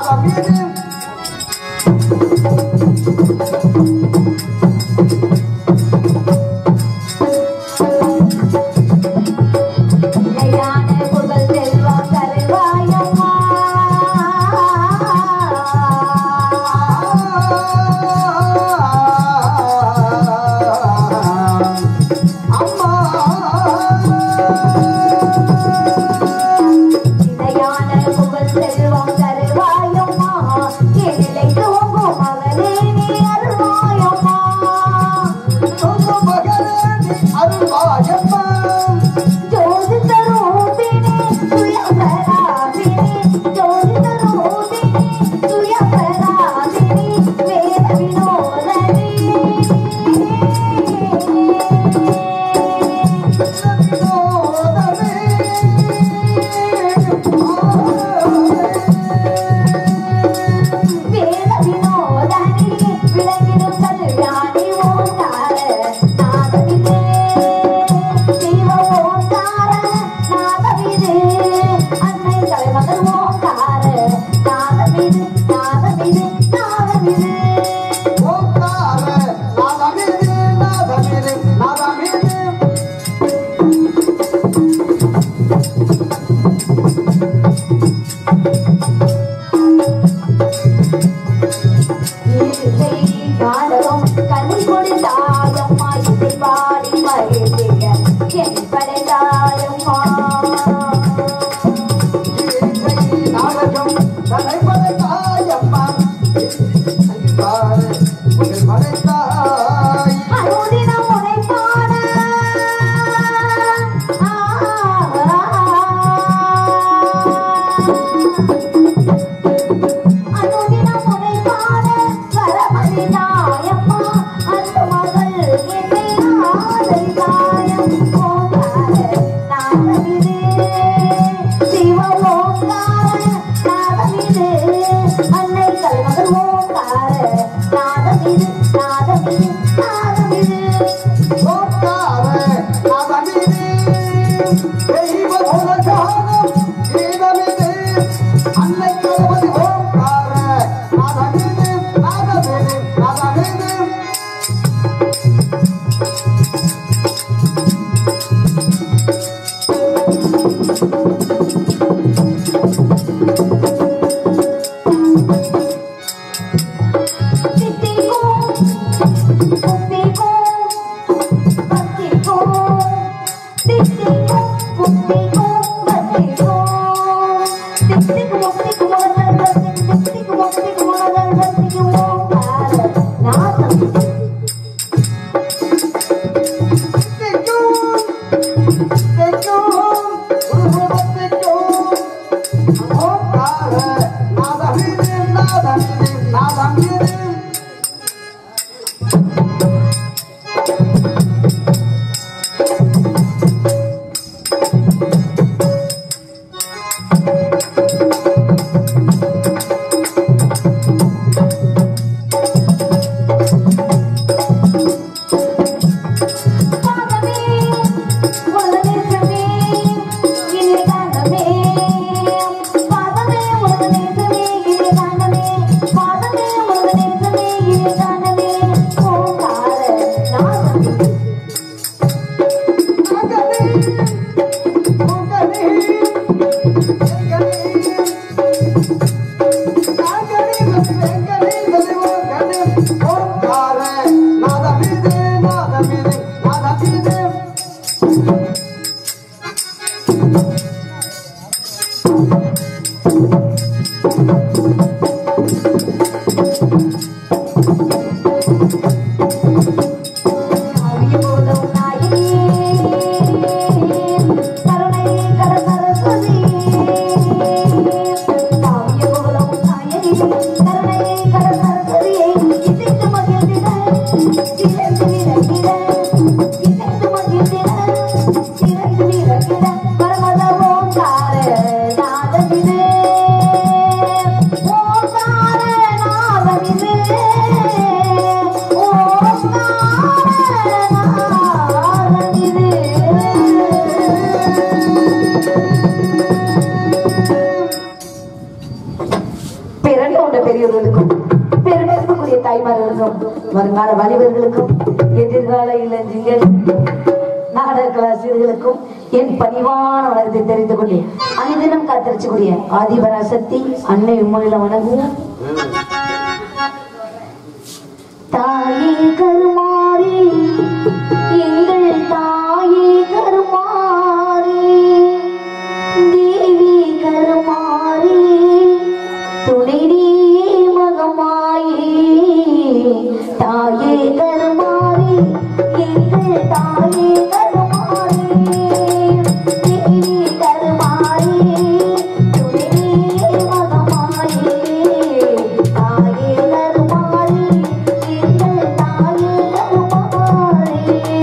நிலையான புகழ் செல்வம் தருவாயம்மா நிலையான புகழ் செல்வம் தருவாயம்மா நிலை தூங்கும் மகளே நீ அருள்வாயம்மா ஜோதி தரூபிணி சுயம்பராபிணி ஜோதி தரூபிணி சுயம்பராபிணி வேத வினோதனி வேத வினோதனி விளங்கிடும் கல்யாணி ஓங்கார நாதவிதே சிவ ஓங்கார நாதவிதே அன்னை தலைமகள் ஓங்கார நாதவிது நாதவிது நாதவிது இசை நாடகம் கனி கொடுத்தாயம்மா இசை பாடி மகிழ்ந்திட என் படைத்தாயம்மா அனுதினம் உனை பாட அனுதினம் உனை பாட வரமதி தாயம்மா அன்பு மகள் என்னை ஆதரித்தாயம் ஓங்கார நாதவிதே சிவ ஓங்கார நாதவிதே அன்னை கல்மகள் ஓங்கார நாதவிது நாதவிது நாதவிது அன்னை கணபதி ஓம்கார நாதமீது நாதமீது நாதமீது பாதமே பெரியவர்களுக்கும் பெருமைக்குரிய தாய்மார்களுக்கும் வருங்கால வாலிபர்களுக்கும் எதிர்கால இளைஞர்கள் நாடக கலாசிரியர்களுக்கும் என் பணிவான வளர்த்தை தெரிந்து கொண்டு அனுதினம் காத்திருச்சக்கூடிய ஆதிபராசக்தி அன்னை உண்மையில வணங்குவோம் தாயே கருமாரி எங்கள் தாயே கருமாரி தேவி கருமாரி துணை நீயே மகமாயி தாயே கருமாரி எங்கள் தாயே கருமாரி தேவி கருமாரி துணை நீயே மகமாயி தாயே கருமாரி எங்கள் தாயே கருமாரி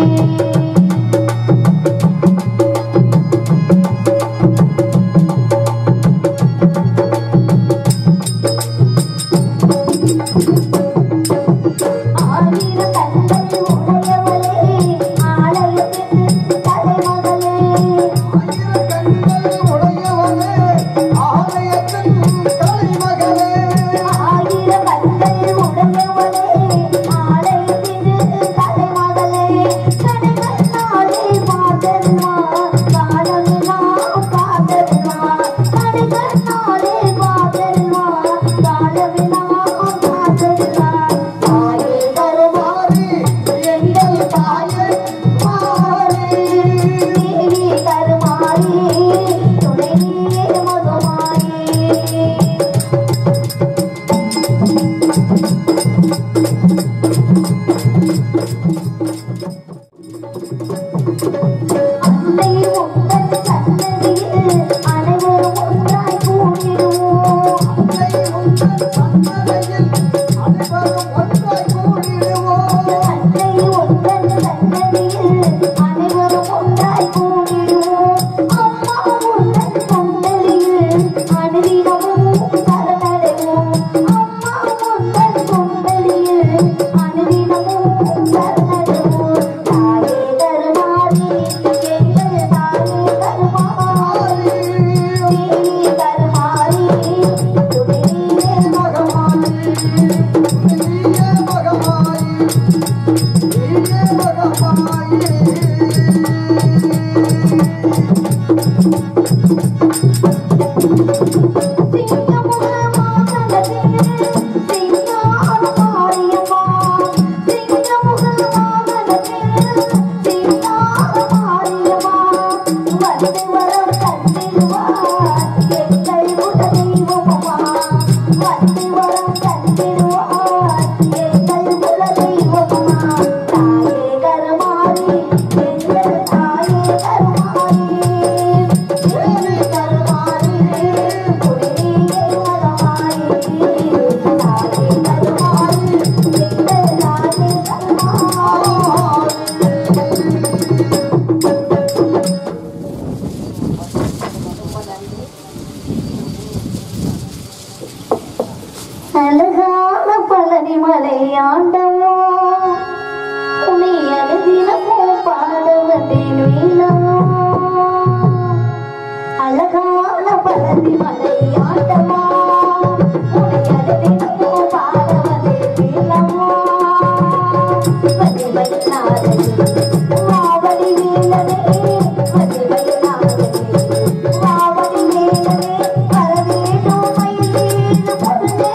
ஆயிரம் கண்கள் உடையவளே ஆலயத்தின் தலைமகளே ஆயிரக்கண்கள் உடையவனே, ஆலயத்தின் தலைமகனே. ஆயிரம் கண்கள் உடையவளே ஆலயத்தின் தலைமகளே கடைகண்ணாலே பார்த்தருமா காலமினா பார்த்தருமா கடைகண்ணாலே பார்த்தருமா காலமினா பார்த்தருமா தாயே கருமாரி எங்கள் தாயே மாறே தேவி கருமாரி துணை நீயே மகமாயே அன்னை உங்கள் சன்னதியில் அனைவரும் ஒன்றாய் கூடிடுவோம் அன்னை உங்கள் சன்னதியில் அனைவரும் ஒன்றாய் கூடிடுவோம். அன்னை உங்கள் சன்னதியில் அனைவரும் ஒன்றாய் கூடிடுவோம் அம்மா உங்கள் சுந்தரியில் அனுதினமும் சரணடைவோம் அம்மா உங்கள் சுந்தரியில் அனுதினமும் சரணடைவோம் தாயே கருமாரி எங்கள் தாயே கருமாரி தேவி கருமாரி துணையே மகமாரி நீயே மகமாயி, நீயே மகமாயி. அழகான பழனி மலை ஆண்டவோ உன்னை அழுதினமோ பாட வந்தேன் வேலவோ அழகான பழனி மலை ஆண்டவோ உன்னை அழுதினமோ பாட வந்தேன் வேலவோ வலிமை நாதனே வாவடி வேலனே வலிமை நாதனே வாவடி வேலனே வரவேண்டும் மயில் மீது பொருளே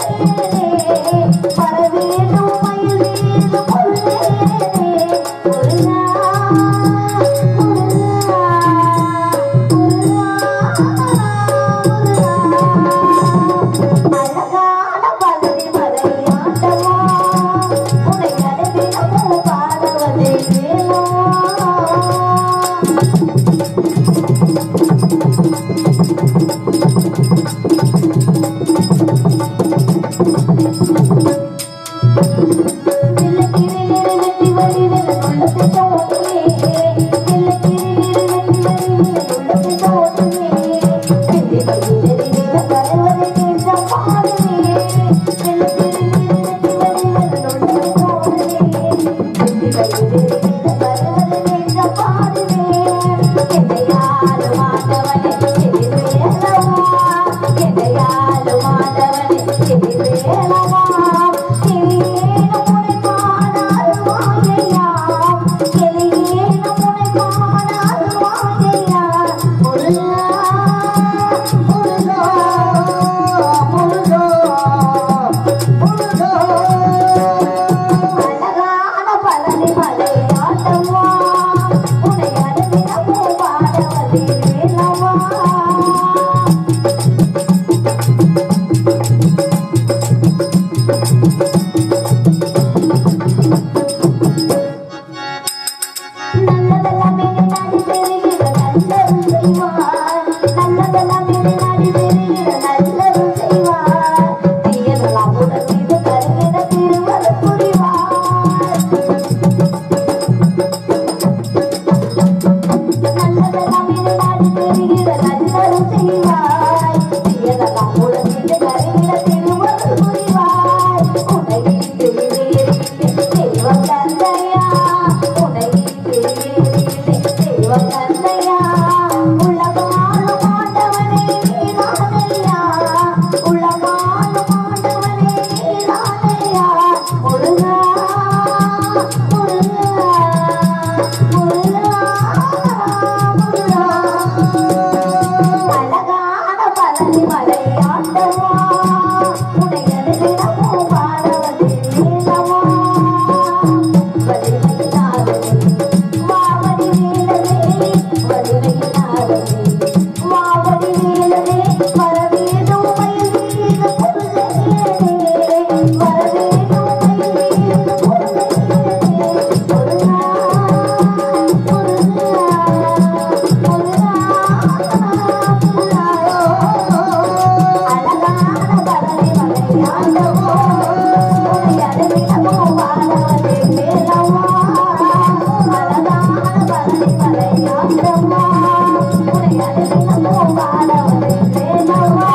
வரவேண்டும் மயில் மீது பொருளே முருகா முருகா முருகா அழகான பழனி மலை ஆண்டவா உன்னை அடைவிடமோ பாடுவதே வேலா மாதவனே வேலவா கிளியேனும் உனை காண அருள்வாயையா கிளியேனும் உனை காண அருள்வாயையா முருகா முருகா முருகா முருகா அழகான பழனி மலை ஆட்டவா உன்னை அனுதினமோ பாடவதே வேலவா நல்லதெல்லாம் என்னை நாடி பெறுகிற நல்லருள் செய்வார். நல்லதெல்லாம் என்னை நாடி பெறுகிற நல்லருள் செய்வார். தீயதெல்லாம் உடல் மீது கருகிற திருவருள் புரிவார். நல்லதெல்லாம் என்னை நாடி பெறுகிற நல்லருள் செய்வார். தீயதெல்லாம் உடல் மீது கருகிற திருவருள் புரிவார். உன்னை தேடுகிறேன் தெய்வம் தந்தையா உன்னை தேடுகிறேன் தெய்வம் தந்தையா உலகாலும் ஆண்டவனே நீதானையா உலகாலும் ஆண்டவனே நீதானையா முருகா முருகா முருகா முருகா அழகான பழனி மலை ஆண்டவா உன்னை அனுதினமோ பாடவதே வேலவா வலிமையினாலே மாவடி வேலவே வலிமையினாலே மாவடி வேலவே வரவேணும் மயில் மீது பொருளையே வரவேணும் மயில் மீது பொருளையே முருகா முருகா அழகான பழனி மலை ஆண்டவோ உன்னை அனுதினமோ பாடவதே வேலவா அழகான பழனி மலை ஆண்டவோ உன்னை அனுதினமோ பாடவதே வேலவா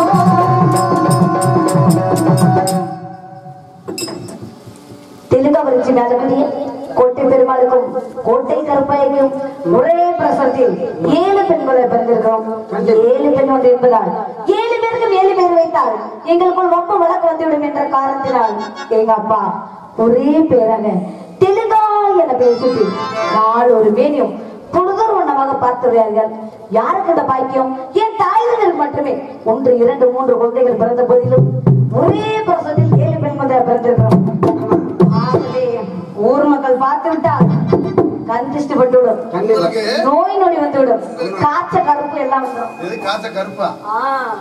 தெலுங்கவரிச்சி நலபதிய கோட்டை பெருமாளுக்கும் கோட்டை கருப்பாய்க்கும் ஒரே பிரசவத்தில் ஏழு பெண்களை பிறந்திருக்கிறோம் ஏழு பெண் ஒன்று என்பதால் ஏழு பேருக்கும் ஏழு பேர் வைத்தால் எங்களுக்குள் ரொம்ப வழக்கு வந்துவிடும் என்ற காரணத்தினால் எங்க அப்பா ஒரே பேராக தெலுங்கா என பேசிட்டு நாள் ஒரு மேனியும் பொழுதொரு வண்ணமாக பார்த்துள்ளார்கள் யாருக்கு இந்த பாக்கியம் என் தாய்களுக்கு மட்டுமே ஒன்று இரண்டு மூன்று குழந்தைகள் பிறந்த போதிலும் ஒரே பிரசவத்தில் ஏழு பெண் குழந்தை பிறந்திருக்கிறோம் ஆகவே ஊர் மக்கள் பார்த்து விட்டால் கண் திருஷ்டி பட்டுவிடும் உங்களுக்கு நோய் நொடி வந்துவிடும் காய்ச்ச கருப்பு எல்லாம் வந்துடும் எது காச கருப்பா ஆ,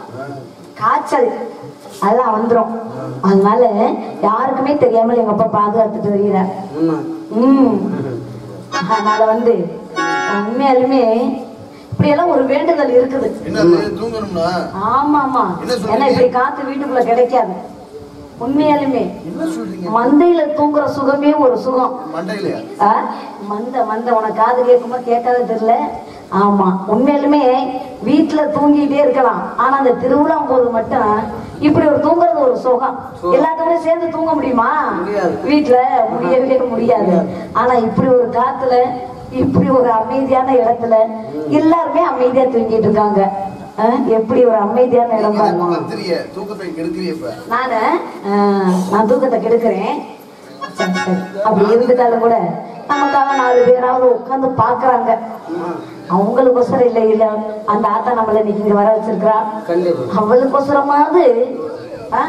காய்ச்சல் அதெல்லாம் வந்துரும் அதனால யாருக்குமே தெரியாமல் எங்க அப்பா பாதுகாத்துட்டு வருகிறார் உம் அதனால வந்து உண்மையாலுமே இப்படி எல்லாம் ஒரு வேண்டுதல் இருக்குது என்னது தூங்கணும்னா ஆமா ஆமா என்ன சொல்றீங்க? ஏன்னா இப்படி காத்து வீட்டுக்குள்ள கிடைக்காது உண்மையாலுமே என்ன சொல்றீங்க மந்தையில தூங்குற சுகமே ஒரு சுகம் மண்டையிலயா ஆ? மந்த மந்த உனக்கு காது கேட்குமா கேட்காத தெரியல ஆமா உண்மையிலுமே வீட்டுல தூங்கிட்டே இருக்கலாம் ஆனா அந்த திருவிழா போது மட்டும் இப்படி ஒரு தூங்குறது ஒரு சுகம் எல்லாத்துக்குமே சேர்ந்து தூங்க முடியுமா வீட்டுல முடியவே முடியாது ஆனா இப்படி ஒரு காத்துல இப்படி ஒரு அமைதியான இடத்துல எல்லாருமே அமைதியா தூங்கிட்டு இருக்காங்க ஆ? எப்படி ஒரு அமைதியான இடம் பாருங்க கத்திரிய தூக்கத்தை கெடுக்கிறிய இப்ப நானு ஆஹ், நான் தூக்கத்தை கெடுக்கிறேன் சரி, சரி. அப்படி இருந்துட்டாலும் கூட நமக்காக நாலு பேராவது உட்கார்ந்து பாக்குறாங்க அவங்களுக்கோசரம் இல்ல இல்ல அந்த ஆத்தா நம்மள இன்னைக்கு இங்க வர வச்சிருக்கிறா அவளுக்கோசரமாவது ஆ?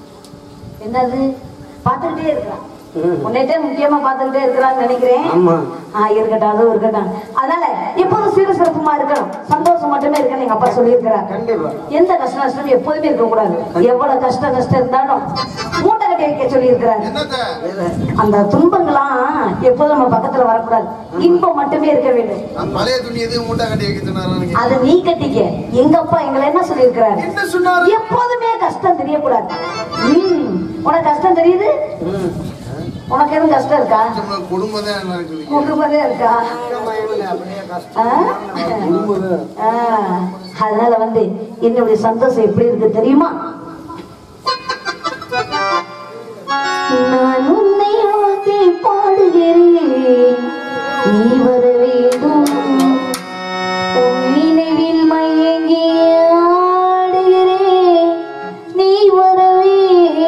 என்னது பார்த்துக்கிட்டே இருக்கிறான் உன்னைட்டே முக்கியமா பார்த்துக்கிட்டே இருக்கிறான்னு நினைக்கிறேன் ஆ இருக்கட்டும் அதுவும் இருக்கட்டும் அதனால எப்போதும் சிறு சிறப்புமா இருக்கணும் சந்தோஷம் மட்டுமே இருக்கணும் எங்க அப்பா சொல்லியிருக்கிறார் எந்த கஷ்ட நஷ்டம் எப்போதுமே இருக்க கூடாது எவ்வளவு கஷ்ட நஷ்டம் இருந்தாலும் மூட்டை கட்டி வைக்க சொல்லி இருக்கிறார் என்னத்த அந்த துன்பங்கள்லாம் எப்போதும் நம்ம பக்கத்துல வரக்கூடாது இன்பம் மட்டுமே இருக்க வேண்டும் நான் பழைய துணி எதுவும் மூட்டை கட்டி வைக்க சொன்னாரு அதை நீ கட்டிக்க எங்க அப்பா எங்களை என்ன சொல்லியிருக்கிறாரு என்ன சொன்னாரு எப்போதுமே கஷ்டம் தெரியக்கூடாது ம், உனக்கு கஷ்டம் தெரியுது உனக்கு எதுவும் கஷ்டம் இருக்கா நம்ம குடும்பம் தான் எனக்கு இருக்கு. குடும்பமே இருக்கா ஆ? ஆ, அதனால வந்து என்னுடைய சந்தோஷம் எப்படி இருக்கு தெரியுமா நான் உன்னை வாழ்த்தி பாடுகிறேன் நீ வர வேண்டும் உன் நினைவில் மயங்கி ஆடுகிறேன் நீ வர வேண்டும்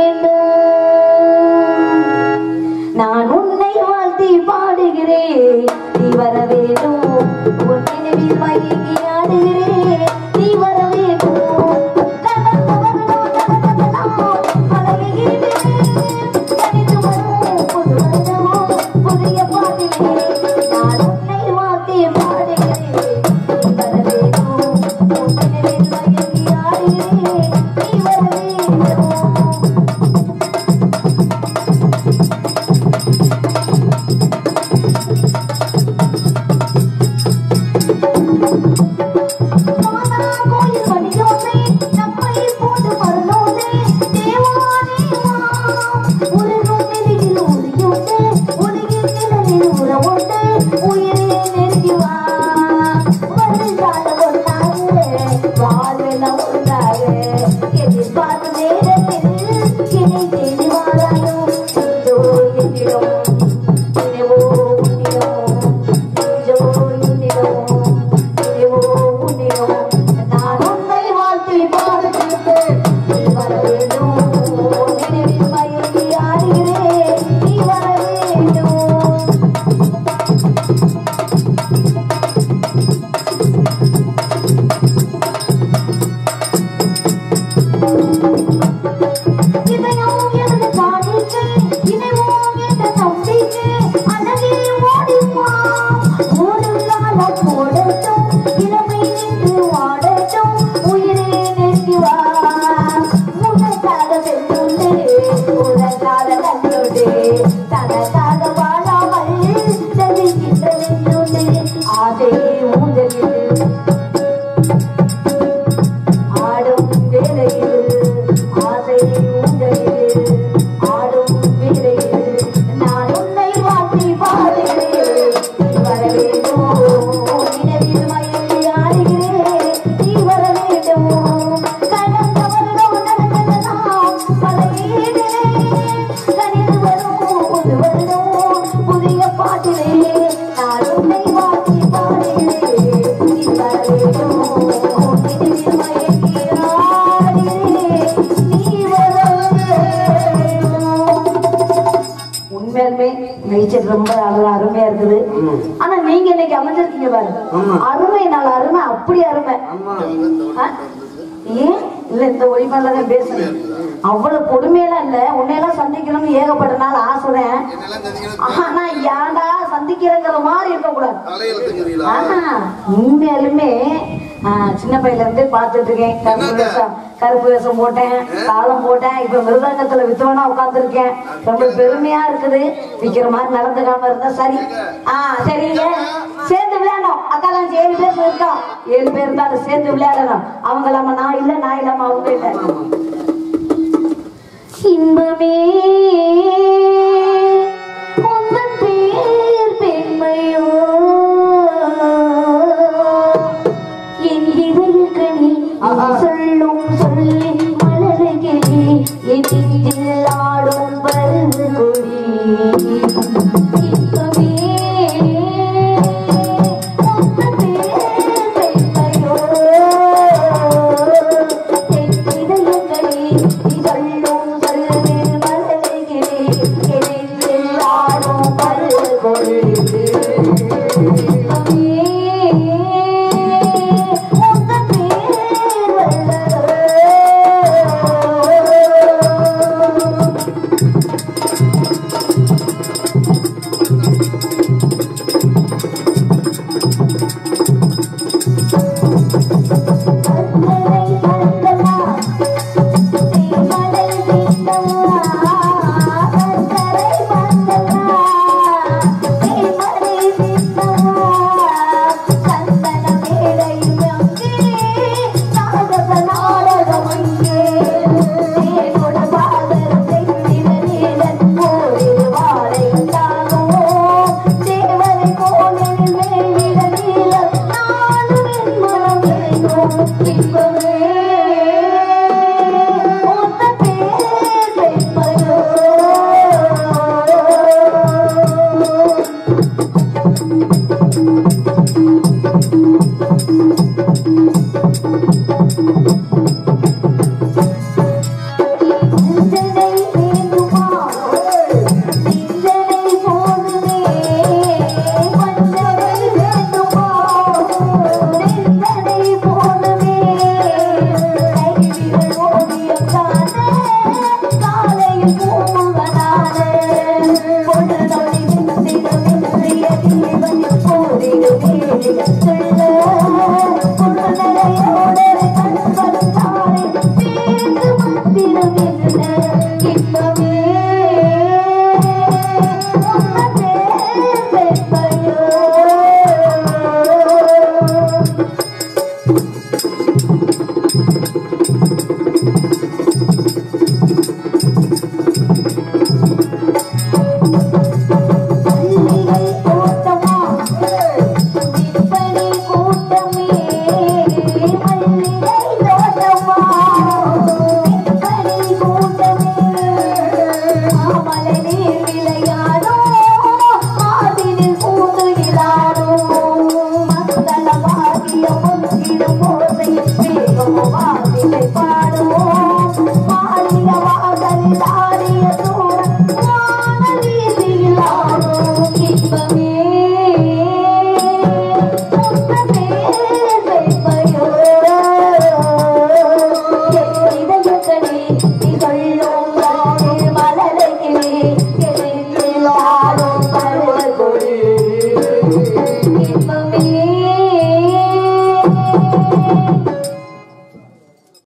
என்னை தேடி வாராயோ நெஞ்சோ என்னிடம் நினைவோ உன்னிடம் நெஞ்சோ என்னிடம் நினைவோ உன்னிடம் நான் உன்னை வாழ்த்தி பாடுகின்றேன் நீ வர வேண்டும் நினைவில் மயங்கி ஆடுகிறேன் நீ வர வேண்டும் இதயம் எனது காணிக்கை, இணைவோம் என்ற நம்பிக்கை, அழகே ஓடிவா. ஓடுங்கால போடட்டும், இளமை நின்று வாடட்டும், உயிரே நெருங்கி வா. உனக்காக வெல்லுண்டே, உனக்காக கண்டுண்டே, தனக்காக வாழாமல் தவிக்கின்ற வெல்லுண்டே, ஆசை ஊஞ்சலில் ஆடும் வேளையில் ஆசை ஊஞ்சலில் ஆடும் வேளையில் நான் உன்னை வாழ்த்தி பாடுகிறேன் நீ வர வேண்டும் நினைவில் மயங்கி ஆடுகிறேன் நீ வர வேண்டும் கடந்த வருடம் நடந்ததெல்லாம் பல வீடு கனிந்து வரும் புது வருடம் புதிய பாட்டிலே நான் உன்னை வாழ்த்தி பாடுகிறேன் நீ வர வேண்டும் நினைவில் மயங்கி ஆடுகிறேன் நீ வர வேண்டும் உண்மையாலுமே மேய்ச்சல் ரொம்ப அழகா அருமையா இருக்குது ஆனா நீங்க இன்னைக்கு அமைஞ்சிருக்கீங்க பாரு ஆமா. அருமை நாள் அருமை அப்படி அருமை ஆமா ஆ? ஏன் இல்ல இந்த ஒளிமல்ல பேசுறேன் அவ்வளவு கொடுமையெல்லாம் இல்ல உன்னையெல்லாம் சந்திக்கணும்னு ஏகப்பட்ட நாள் ஆசைதான் என்னெல்லாம் தெரிஞ்சுக்கணும் ஆனா ஏன்டா சந்திக்கிறங்கிற மாதிரி இருக்க கூடாது தலையெழுத்துங்கிறீங்களா ஆஹா, உண்மையாலுமே ஆ, சின்ன பையல இருந்தே பார்த்துட்டு இருக்கேன் கருப்பு என்னங்க? வேஷம் கருப்பு வேஷம் போட்டேன் தாளம் போட்டேன் இப்ப மிருதங்கத்துல வித்துவனா உட்கார்ந்துருக்கேன் ரொம்ப பெருமையா இருக்குது விக்கிற மாதிரி நடந்துக்காம இருந்தா சரி ஆ சரிங்க சேர்ந்து விளையாடணும் அக்காலாம் ஏழு பேர் இருக்கோம் ஏழு பேர் இருந்தாலும் சேர்ந்து விளையாடணும் அவங்க இல்லாம நான் இல்ல நான் இல்லாம அவங்க இல்ல இன்பமே உந்தன் பேர் பெண்மையோ என் இதயக்கனி ஆஹா. சொல்லும் சொல்லி மலருகிரி என் நெஞ்சில் ஆடும் பருது கொடி இன்பமே உந்தன் பேர் பெண்மையோ என் இதயக்கனி நீ சொல்லும் சொல்லி மலருகிரி அடிய தூரம் வான வீதியில் ஆடும் இன்பமே உன்னதே வைப்பையோ இதயங்களே திகழும் காற்றில் மலரைகளே எதிர்த்தில் ஆடும் பருவ கொடி இன்பமே